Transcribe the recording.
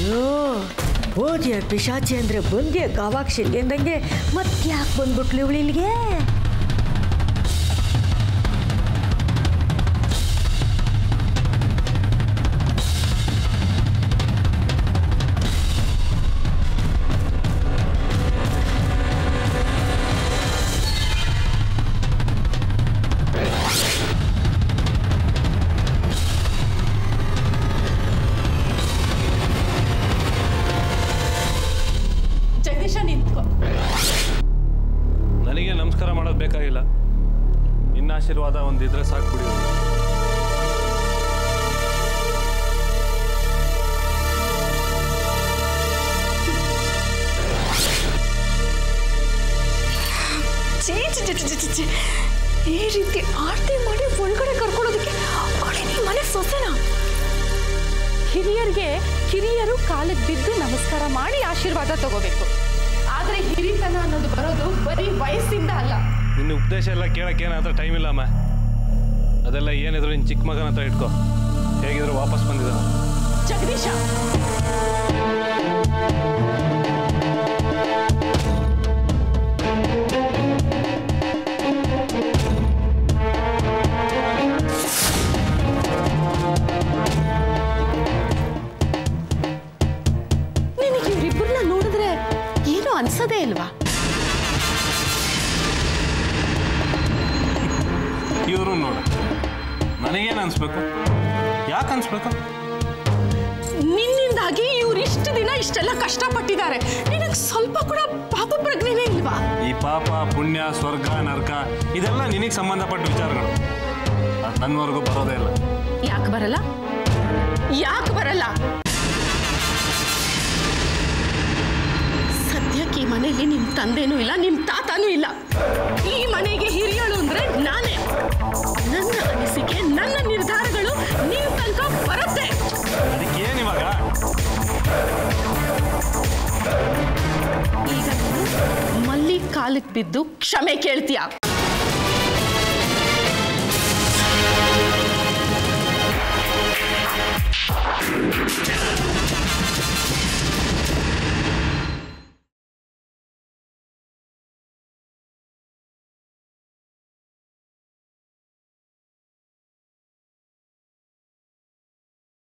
ಅಯ್ಯೋ ಓದಿಯ ಪಿಶಾಚಿ ಅಂದ್ರೆ ಬಂದ್ಯ ಗಾವಾಕ್ಷಿ ಅಂದಂಗೆ ಮತ್ತೆ ಯಾಕೆ ಬಂದ್ಬಿಟ್ಲು ಇವಳು ಇಲ್ಲಿಗೆ ಜಗದೀಶ ನಿಂತ್ಕೊ ನನಗೆ ನಮಸ್ಕಾರ ಮಾಡೋದು ಬೇಕಾಗಿಲ್ಲ ನಿನ್ನ ಆಶೀರ್ವಾದ ಒಂದಿದ್ರೆ ಸಾಕು ಬಿಡಿ ಛೀ, ಛೀ, ಛೀ, ಛೀ, ಛೀ, ಛೀ. ಈ ರೀತಿ ಆರತಿ ಮಾಡಿ ಒಳಗಡೆ ಕರ್ಕೊಳ್ಳೋದಕ್ಕೆ ಅವಳೆ ನಿಮ್ಮ ಮನೆ ಸೊಸೆನಾ ಹಿರಿಯರಿಗೆ ಹಿರಿಯರು ಕಾಲಿಗೆ ಬಿದ್ದು ನಮಸ್ಕಾರ ಮಾಡಿ ಆಶೀರ್ವಾದ ತಗೋಬೇಕು ಆದ್ರೆ ಹಿರಿತನ ಅನ್ನೋದು ಬರೋದು ಬರೀ ವಯಸ್ಸಿಂದ ಅಲ್ಲ ನಿನ್ನ ಉಪದೇಶ ಎಲ್ಲ ಕೇಳಕ್ಕೆ ಏನಾದ್ರೆ ಟೈಮ್ ಇಲ್ಲ ಅಮ್ಮ ಅದೆಲ್ಲ ಏನಿದ್ರು ನಿನ್ನ ಚಿಕ್ಕ ಮಗನ ಹತ್ರ ಇಟ್ಕೋ ಹೇಗಿದ್ರು ವಾಪಸ್ ಬಂದಿದ್ದ ಜಗದೀಶ ನಿನಗೆ ಇವರಿಬ್ಬರನ್ನ ನೋಡಿದ್ರೆ ಏನು ಅನ್ಸದೇ ಇಲ್ವಾ ಇವರು ನೋಡು ನನಗೇನು ಅನ್ಸ್ಬೇಕು ಯಾಕೆ ಅನ್ಸ್ಬೇಕು ನಿನ್ನಿಂದಾಗಿ ಇವ್ರು ಇಷ್ಟು ದಿನ ಇಷ್ಟೆಲ್ಲ ಕಷ್ಟಪಟ್ಟಿದ್ದಾರೆ ನಿನಗೆ ಸ್ವಲ್ಪ ಕೂಡ ಪಾಪ ಪ್ರಜ್ಞೆನೇ ಇಲ್ವಾ ಈ ಪಾಪ ಪುಣ್ಯ ಸ್ವರ್ಗ ನರಕ ಇದೆಲ್ಲ ನಿನಗೆ ಸಂಬಂಧಪಟ್ಟ ವಿಚಾರಗಳು ಅದು ನನ್ನವರೆಗೂ ಬರೋದೇ ಇಲ್ಲ ಯಾಕೆ ಬರಲ್ಲ ಯಾಕೆ ಬರಲ್ಲ ಸದ್ಯಕ್ಕೆ ಈ ಮನೆಯಲ್ಲಿ ನಿಮ್ ತಂದೆನೂ ಇಲ್ಲ ನಿಮ್ ತಾತನೂ ಇಲ್ಲ ಈ ಮನೆಗೆ ಹಿರಿಯಳು ಅಂದ್ರೆ ನಾನೇ ನನ್ನ ಅನಿಸಿಕೆ ನನ್ನ ನಿರ್ಧಾರಗಳು ನಿಮ್ ತನಕ ಬರುತ್ತೆ ಅದಕ್ಕೆ ಏನು ಇವಾಗ ಈಗ ನೀನು ಮಲ್ಲಿ ಕಾಲಿಗೆ ಬಿದ್ದು ಕ್ಷಮೆ ಕೇಳ್ತೀಯ